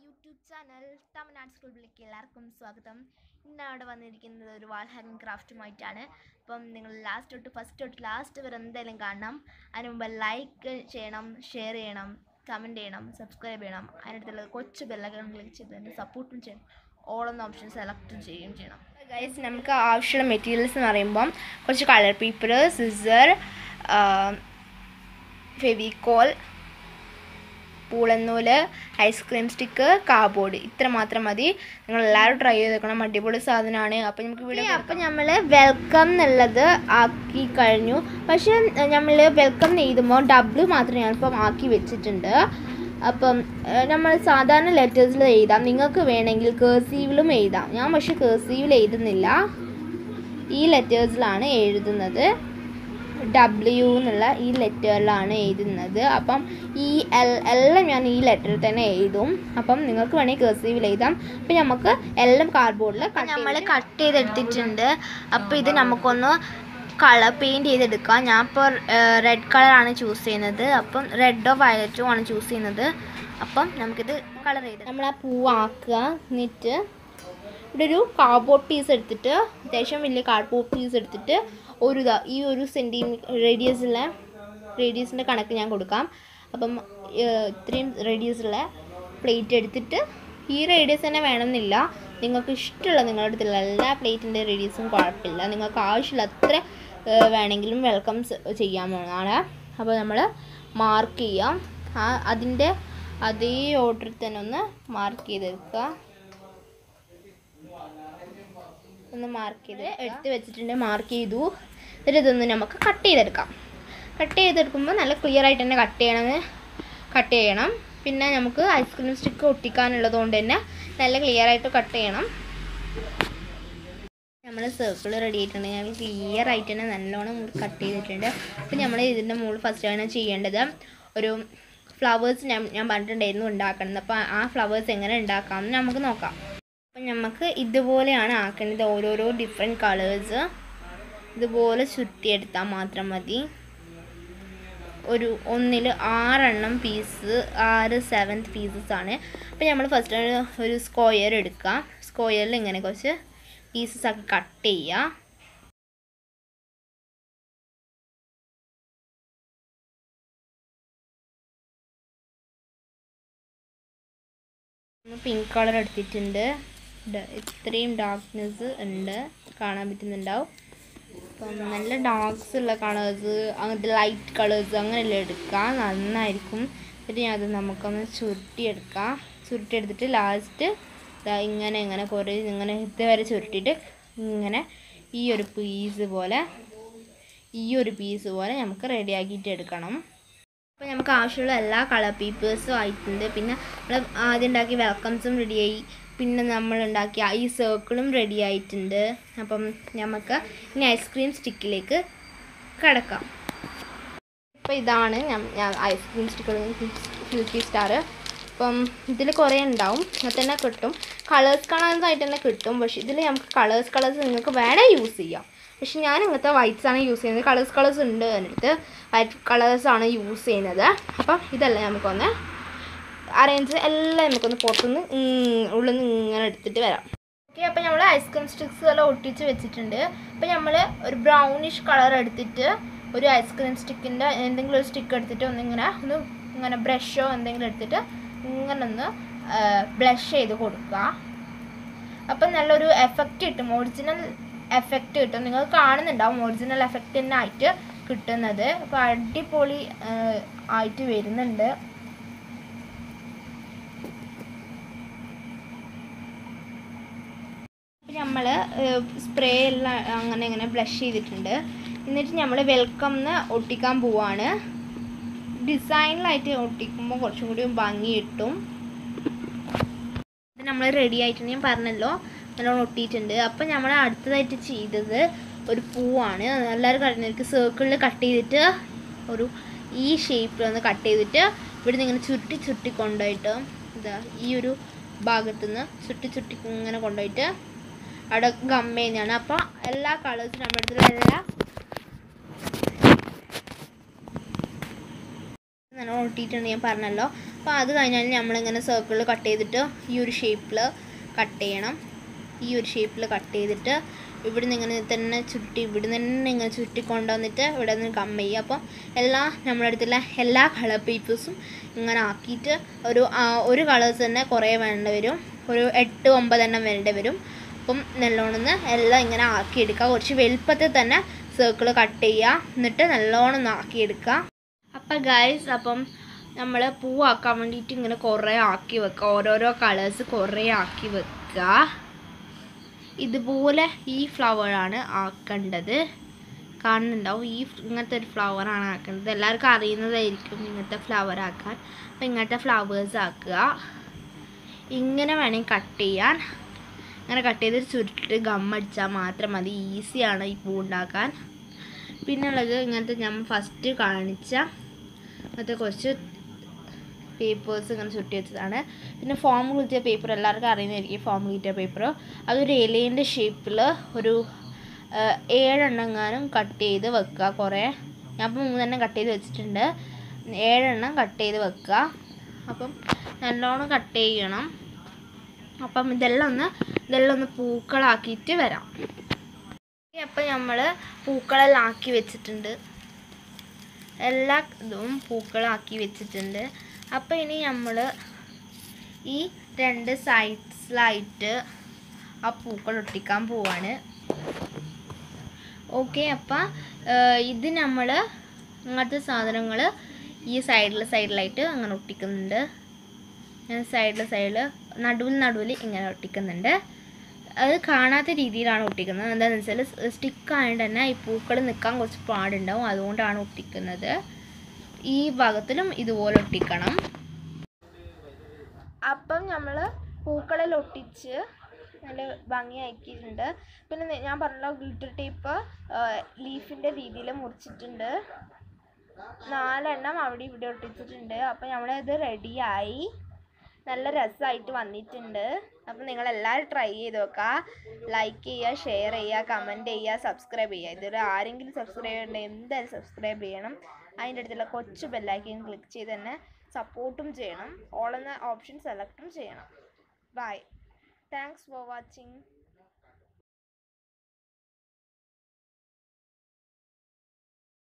YouTube channel Tamil Nadu സ്കൂളിലേക്ക് എല്ലാവർക്കും സ്വാഗതം ഇന്ന് അവിടെ വന്നിരിക്കുന്നത് ഒരു വാൾ ഹാങ്ങിങ് ക്രാഫ്റ്റുമായിട്ടാണ് അപ്പം നിങ്ങൾ ലാസ്റ്റ് തൊട്ട് ഫസ്റ്റ് തൊട്ട് ലാസ്റ്റ് വരെ എന്തായാലും കാണണം അതിന് മുമ്പ് ലൈക്ക് ചെയ്യണം ഷെയർ ചെയ്യണം കമൻറ്റ് ചെയ്യണം സബ്സ്ക്രൈബ് ചെയ്യണം അതിനടുത്തുള്ള കൊച്ചു ബെല്ലൈക്കൺ ക്ലിക്ക് ചെയ്ത് തന്നെ സപ്പോർട്ടും ചെയ്യണം ഓൾ എന്ന ഓപ്ഷൻ സെലക്ട് ചെയ്യുകയും ചെയ്യണം ഗൈസ് നമുക്ക് ആവശ്യമുള്ള മെറ്റീരിയൽസ് എന്ന് പറയുമ്പം കുറച്ച് കളർ പേപ്പർ സിസർ ഫെവിക്കോൾ പൂളന്നൂല് ഐസ്ക്രീം സ്റ്റിക്ക് കാബോർഡ് ഇത്ര മാത്രം മതി നിങ്ങൾ എല്ലാവരും ട്രൈ ചെയ്ത് നോക്കണം അടിപൊളി സാധനമാണ് അപ്പം നമുക്ക് വീഡിയോ അപ്പം നമ്മൾ വെൽക്കം എന്നുള്ളത് ആക്കി കഴിഞ്ഞു പക്ഷെ നമ്മൾ വെൽക്കം എഴുതുമ്പോൾ ഡബിൾ മാത്രം ഞാനിപ്പം ആക്കി വെച്ചിട്ടുണ്ട് അപ്പം നമ്മൾ സാധാരണ ലെറ്റേഴ്സിൽ എഴുതാം നിങ്ങൾക്ക് വേണമെങ്കിൽ കേഴ്സീവിലും എഴുതാം ഞാൻ പക്ഷെ കേഴ്സീവിൽ എഴുതുന്നില്ല ഈ ലെറ്റേഴ്സിലാണ് എഴുതുന്നത് ഡബ്ല്യു എന്നുള്ള ഈ ലെറ്ററിലാണ് എഴുതുന്നത് അപ്പം ഈ എൽ എല്ലാം ഞാൻ ഈ ലെറ്ററിൽ തന്നെ എഴുതും അപ്പം നിങ്ങൾക്ക് വേണമെങ്കിൽ കേഴ്സീവിൽ എഴുതാം അപ്പം നമുക്ക് എല്ലാം കാർഡ്ബോർഡിൽ നമ്മൾ കട്ട് ചെയ്തെടുത്തിട്ടുണ്ട് അപ്പോൾ ഇത് നമുക്കൊന്ന് കളർ പെയിൻറ് ചെയ്തെടുക്കാം ഞാൻ ഇപ്പോൾ റെഡ് കളറാണ് ചൂസ് ചെയ്യുന്നത് അപ്പം റെഡോ വയലറ്റോ ആണ് ചൂസ് ചെയ്യുന്നത് അപ്പം നമുക്കിത് കളർ ചെയ്ത് നമ്മൾ ആ പൂവാക്കുക എന്നിട്ട് ഇവിടെ ഒരു കാർഡ്ബോർഡ് പീസ് എടുത്തിട്ട് അത്യാവശ്യം വലിയ കാർഡ്ബോർഡ് പീസ് എടുത്തിട്ട് ഒരു ഇതാ ഈ ഒരു സെൻറ്റിമീറ്റർ റേഡിയസുള്ള റേഡിയസിൻ്റെ കണക്ക് ഞാൻ കൊടുക്കാം അപ്പം ഏഹ്, ഇത്രയും റേഡിയസുള്ള പ്ലേറ്റ് എടുത്തിട്ട് ഈ റേഡിയസ് തന്നെ വേണമെന്നില്ല നിങ്ങൾക്ക് ഇഷ്ടമുള്ള നിങ്ങളുടെ അടുത്തുള്ള എല്ലാ പ്ലേറ്റിൻ്റെ റേഡിയസും കുഴപ്പമില്ല നിങ്ങൾക്ക് ആവശ്യമുള്ള അത്ര ഏഹ്, വേണമെങ്കിലും വെൽക്കം ചെയ്യാവുന്നതാണ് അപ്പോൾ നമ്മൾ മാർക്ക് ചെയ്യാം ആ അതിൻ്റെ അതേ ഓർഡറിൽ തന്നെ ഒന്ന് മാർക്ക് ചെയ്തെടുക്കുക ഒന്ന് മാർക്ക് ചെയ്ത് എടുത്ത് വെച്ചിട്ടുണ്ട് മാർക്ക് ചെയ്തു എന്നിട്ട് ഇതൊന്ന് നമുക്ക് കട്ട് ചെയ്തെടുക്കാം കട്ട് ചെയ്തെടുക്കുമ്പോൾ നല്ല ക്ലിയർ ആയിട്ട് തന്നെ കട്ട് ചെയ്യണം കട്ട് ചെയ്യണം പിന്നെ നമുക്ക് ഐസ്ക്രീം സ്റ്റിക്ക് ഒട്ടിക്കാനുള്ളത് കൊണ്ട് തന്നെ നല്ല ക്ലിയർ ആയിട്ട് കട്ട് ചെയ്യണം നമ്മൾ സർക്കിൾ റെഡി ആയിട്ടുണ്ട് ഞാൻ ക്ലിയർ ആയിട്ട് തന്നെ നല്ലോണം കട്ട് ചെയ്തിട്ടുണ്ട് അപ്പം നമ്മൾ ഇതിൻ്റെ മുകളിൽ ഫസ്റ്റാണ് ചെയ്യേണ്ടത് ഒരു ഫ്ലവേഴ്സ് ഞാൻ ഞാൻ പറഞ്ഞിട്ടുണ്ടായിരുന്നു ഉണ്ടാക്കുന്നത് അപ്പോൾ ആ ഫ്ലവേഴ്സ് എങ്ങനെ ഉണ്ടാക്കാമെന്ന് നമുക്ക് നോക്കാം അപ്പം നമുക്ക് ഇതുപോലെയാണ് ആക്കേണ്ടത് ഓരോരോ ഡിഫറെൻറ്റ് കളേഴ്സ് ഇതുപോലെ ചുറ്റിയെടുത്താൽ മാത്രം മതി ഒരു ഒന്നിൽ ആറെണ്ണം പീസ് ആറ് സെവൻത്ത് പീസസ് ആണ് അപ്പോൾ നമ്മൾ ഫസ്റ്റ് ഒരു സ്ക്വയർ എടുക്കുക സ്ക്വയറിൽ ഇങ്ങനെ കുറച്ച് പീസസ് ആക്കി കട്ട് ചെയ്യുക പിങ്ക് കളർ എടുത്തിട്ടുണ്ട് ഡ- ഇത്രയും ഡാർക്ക്നെസ് ഉണ്ട് കാണാൻ പറ്റുന്നുണ്ടാവും അപ്പം നല്ല ഡാർക്ക്സ് ഉള്ള കളേഴ്സ് അങ്ങനത്തെ ലൈറ്റ് കളേഴ്സ് അങ്ങനെയല്ല എടുക്കുക നന്നായിരിക്കും എന്നിട്ട് ഞാൻ അത് നമുക്കൊന്ന് ചുരുട്ടിയെടുക്കാം ചുരുട്ടിയെടുത്തിട്ട് ലാസ്റ്റ് ഇങ്ങനെ ഇങ്ങനെ കുറേ ഇങ്ങനെ ഇതുവരെ ചുരുട്ടിയിട്ട് ഇങ്ങനെ ഈ ഒരു പീസ് പോലെ ഈ ഒരു പീസ് പോലെ നമുക്ക് റെഡിയാക്കിയിട്ട് എടുക്കണം അപ്പോൾ നമുക്ക് ആവശ്യമുള്ള എല്ലാ കളർ പേപ്പേഴ്സും ആയിട്ടുണ്ട് പിന്നെ നമ്മൾ ആദ്യം ഉണ്ടാക്കിയ വെൽക്കംസും റെഡിയായി പിന്നെ നമ്മൾ ഉണ്ടാക്കിയ ഈ സർക്കിളും റെഡി ആയിട്ടുണ്ട് അപ്പം നമുക്ക് ഇനി ഐസ്ക്രീം സ്റ്റിക്കിലേക്ക് കിടക്കാം അപ്പോൾ ഇതാണ് ഞാൻ- ഞാൻ ഐസ്ക്രീം സ്റ്റിക്കർ ഫിൽക്കി സ്റ്റാർ അപ്പം ഇതിൽ കുറേ ഉണ്ടാവും അത് തന്നെ കിട്ടും കളേഴ്സ് കളേഴ്സ് ആയിട്ട് തന്നെ കിട്ടും പക്ഷേ ഇതിൽ നമുക്ക് കളേഴ്സ് കളേഴ്സ് നിങ്ങൾക്ക് വേണേൽ യൂസ് ചെയ്യാം പക്ഷെ ഞാൻ ഇങ്ങനത്തെ വൈറ്റ്സ് ആണ് യൂസ് ചെയ്യുന്നത് കളേഴ്സ് കളേഴ്സ് ഉണ്ട് എൻ്റെ അടുത്ത് വൈറ്റ് കളേഴ്സ് ആണ് യൂസ് ചെയ്യുന്നത് അപ്പം ഇതെല്ലാം നമുക്കൊന്ന് അറേഞ്ച് എല്ലാം നമുക്കൊന്ന് പുറത്തുനിന്ന് ഇങ് ഉള്ളിൽ നിന്ന് ഇങ്ങനെ എടുത്തിട്ട് വരാം ഓക്കെ അപ്പോൾ നമ്മൾ ഐസ്ക്രീം സ്റ്റിക്സ് എല്ലാം ഒട്ടിച്ച് വെച്ചിട്ടുണ്ട് അപ്പോൾ നമ്മൾ ഒരു ബ്രൗണിഷ് കളർ എടുത്തിട്ട് ഒരു ഐസ്ക്രീം സ്റ്റിക്കിൻ്റെ എന്തെങ്കിലും ഒരു സ്റ്റിക്ക് എടുത്തിട്ട് ഒന്നിങ്ങനെ ഒന്ന് ഇങ്ങനെ ബ്രഷോ എന്തെങ്കിലും എടുത്തിട്ട് ഇങ്ങനെ ഒന്ന് ബ്ലഷ് ചെയ്ത് കൊടുക്കുക അപ്പം നല്ലൊരു എഫക്റ്റ് കിട്ടും ഒറിജിനൽ എഫക്റ്റ് കിട്ടും നിങ്ങൾ കാണുന്നുണ്ടാവും ഒറിജിനൽ എഫക്റ്റ് തന്നെ ആയിട്ട് കിട്ടുന്നത് അപ്പോൾ അടിപൊളി ആ, ആയിട്ട് വരുന്നുണ്ട് നമ്മൾ സ്പ്രേ എല്ലാം അങ്ങനെ ഇങ്ങനെ ബ്ലഷ് ചെയ്തിട്ടുണ്ട് എന്നിട്ട് നമ്മൾ വെൽക്കം എന്ന് ഒട്ടിക്കാൻ പോവാണ് ഡിസൈനിലായിട്ട് ഒട്ടിക്കുമ്പോൾ കുറച്ചും കൂടി ഭംഗി കിട്ടും ഇത് നമ്മൾ റെഡി ആയിട്ട് ഞാൻ പറഞ്ഞല്ലോ നല്ലോണം ഒട്ടിയിട്ടുണ്ട് അപ്പം നമ്മൾ അടുത്തതായിട്ട് ചെയ്തത് ഒരു പൂവാണ് എല്ലാവരും കഴിഞ്ഞവർക്ക് സർക്കിളിൽ കട്ട് ചെയ്തിട്ട് ഒരു ഈ ഷേപ്പിൽ ഒന്ന് കട്ട് ചെയ്തിട്ട് ഇവിടെ നിന്ന് ഇങ്ങനെ ചുരുട്ടി ചുരുട്ടി കൊണ്ടുപോയിട്ട് ഇതാ ഈ ഒരു ഭാഗത്തു നിന്ന് ചുരുട്ടി ചുരുട്ടി ഇങ്ങനെ കൊണ്ടുപോയിട്ട് അവിടെ ഗം ചെയ്യുന്നതാണ് അപ്പോൾ എല്ലാ കളേഴ്സും നമ്മുടെ അടുത്തുള്ള എല്ലാ അങ്ങനെ ഒട്ടിയിട്ടുണ്ട് ഞാൻ പറഞ്ഞല്ലോ അപ്പോൾ അത് കഴിഞ്ഞാൽ നമ്മളിങ്ങനെ സർക്കിൾ കട്ട് ചെയ്തിട്ട് ഈ ഒരു ഷേപ്പിൽ കട്ട് ചെയ്യണം ഈ ഒരു ഷേപ്പിൽ കട്ട് ചെയ്തിട്ട് ഇവിടുന്ന് ഇങ്ങനെ തന്നെ ചുരുട്ടി ഇവിടുന്ന് തന്നെ ഇങ്ങനെ ചുരുട്ടി കൊണ്ടുവന്നിട്ട് ഇവിടെ നിന്ന് ഗം ചെയ്യുക അപ്പം എല്ലാ നമ്മുടെ അടുത്തുള്ള എല്ലാ കളർ പേപ്പേഴ്സും ഇങ്ങനെ ആക്കിയിട്ട് ഒരു ആ, ഒരു കളേഴ്സ് തന്നെ കുറേ വേണ്ട വരും ഒരു എട്ട് ഒമ്പതെണ്ണം വേണ്ടി വരും അപ്പം നല്ലോണം ഒന്ന് എല്ലാം ഇങ്ങനെ ആക്കിയെടുക്കുക കുറച്ച് വലുപ്പത്തിൽ തന്നെ സർക്കിൾ കട്ട് ചെയ്യുക എന്നിട്ട് നല്ലോണം ഒന്ന് ആക്കിയെടുക്കുക അപ്പം ഗൈസ് അപ്പം നമ്മൾ പൂവാക്കാൻ വേണ്ടിയിട്ട് ഇങ്ങനെ കുറേ ആക്കി വെക്കുക ഓരോരോ കളേഴ്സ് കുറേ ആക്കി വെക്കുക ഇതുപോലെ ഈ ഫ്ലവറാണ് ആക്കേണ്ടത് കാണുന്നുണ്ടാവും ഈ ഫ്- ഇങ്ങനത്തെ ഒരു ഫ്ലവറാണ് ആക്കേണ്ടത് എല്ലാവർക്കും അറിയുന്നതായിരിക്കും ഇങ്ങനത്തെ ഫ്ലവർ ആക്കാൻ അപ്പം ഇങ്ങനത്തെ ഫ്ലവേഴ്സ് ആക്കുക ഇങ്ങനെ വേണമെങ്കിൽ കട്ട് ചെയ്യാൻ അങ്ങനെ കട്ട് ചെയ്ത് ചുരുട്ടിട്ട് ഗം അടിച്ചാൽ മാത്രം മതി ഈസിയാണ് ഈ പൂ ഉണ്ടാക്കാൻ പിന്നെ ഉള്ളത് ഇങ്ങനത്തെ ഞാൻ ഫസ്റ്റ് കാണിച്ച അങ്ങനത്തെ കുറച്ച് പേപ്പേഴ്സ് ഇങ്ങനെ ചുറ്റി വെച്ചതാണ് പിന്നെ ഫോം കുത്തിയ പേപ്പർ എല്ലാവർക്കും അറിയുന്നതായിരിക്കും ഫോം കുത്തിയ പേപ്പർ അതൊരു ഇലേൻ്റെ ഷേപ്പിൽ ഒരു ആ, ഏഴെണ്ണം എങ്ങാനും കട്ട് ചെയ്ത് വെക്കുക കുറേ ഞാൻ ഇപ്പോൾ മൂന്നെണ്ണം കട്ട് ചെയ്ത് വെച്ചിട്ടുണ്ട് ഏഴെണ്ണം കട്ട് ചെയ്ത് വെക്കുക അപ്പം നല്ലോണം കട്ട് ചെയ്യണം അപ്പം ഇതെല്ലാം ഒന്ന് ഇതെല്ലാം ഒന്ന് പൂക്കളാക്കിയിട്ട് വരാം അപ്പം നമ്മൾ പൂക്കളെല്ലാം ആക്കി വെച്ചിട്ടുണ്ട് എല്ലാ ഇതും പൂക്കളാക്കി വെച്ചിട്ടുണ്ട് അപ്പോൾ ഇനി നമ്മൾ ഈ രണ്ട് സൈഡ്സിലായിട്ട് ആ പൂക്കൾ ഒട്ടിക്കാൻ പോവാണ് ഓക്കെ അപ്പം ഇത് നമ്മൾ ഇങ്ങനത്തെ സാധനങ്ങൾ ഈ സൈഡിൽ സൈഡിലായിട്ട് അങ്ങനെ ഒട്ടിക്കുന്നുണ്ട് സൈഡിൽ സൈഡിൽ നടുവിൽ നടുവിൽ ഇങ്ങനെ ഒട്ടിക്കുന്നുണ്ട് അത് കാണാത്ത രീതിയിലാണ് ഒട്ടിക്കുന്നത് എന്താണെന്ന് വെച്ചാൽ സ്റ്റിക്ക് ആയതുകൊണ്ട് തന്നെ ഈ പൂക്കൾ നിൽക്കാൻ കുറച്ച് പാടുണ്ടാവും അതുകൊണ്ടാണ് ഒട്ടിക്കുന്നത് ഈ ഭാഗത്തിലും ഇതുപോലെ ഒട്ടിക്കണം അപ്പം നമ്മൾ പൂക്കളിൽ ഒട്ടിച്ച് നല്ല ഭംഗിയാക്കിയിട്ടുണ്ട് പിന്നെ നെ- ഞാൻ പറഞ്ഞല്ലോ ഗ്ലിറ്റർ ടേപ്പ് ലീഫിൻ്റെ രീതിയിൽ മുറിച്ചിട്ടുണ്ട് നാലെണ്ണം അവിടെ ഇവിടെ ഒട്ടിച്ചിട്ടുണ്ട് അപ്പം നമ്മളിത് റെഡിയായി നല്ല രസമായിട്ട് വന്നിട്ടുണ്ട് അപ്പം നിങ്ങൾ എല്ലാവരും ട്രൈ ചെയ്ത് നോക്കുക ലൈക്ക് ചെയ്യുക ഷെയർ ചെയ്യുക കമൻറ്റ് ചെയ്യുക സബ്സ്ക്രൈബ് ചെയ്യുക ഇതൊരു ആരെങ്കിലും സബ്സ്ക്രൈബ് ചെയ്യണമെങ്കിൽ എന്തായാലും സബ്സ്ക്രൈബ് ചെയ്യണം അതിൻ്റെ അടുത്തുള്ള കൊച്ചു ബെല്ലൈക്കൻ ക്ലിക്ക് ചെയ്ത് തന്നെ സപ്പോർട്ടും ചെയ്യണം ഓൾ എന്ന ഓപ്ഷൻ സെലക്ടും ചെയ്യണം ബൈ താങ്ക്സ് ഫോർ വാച്ചിങ്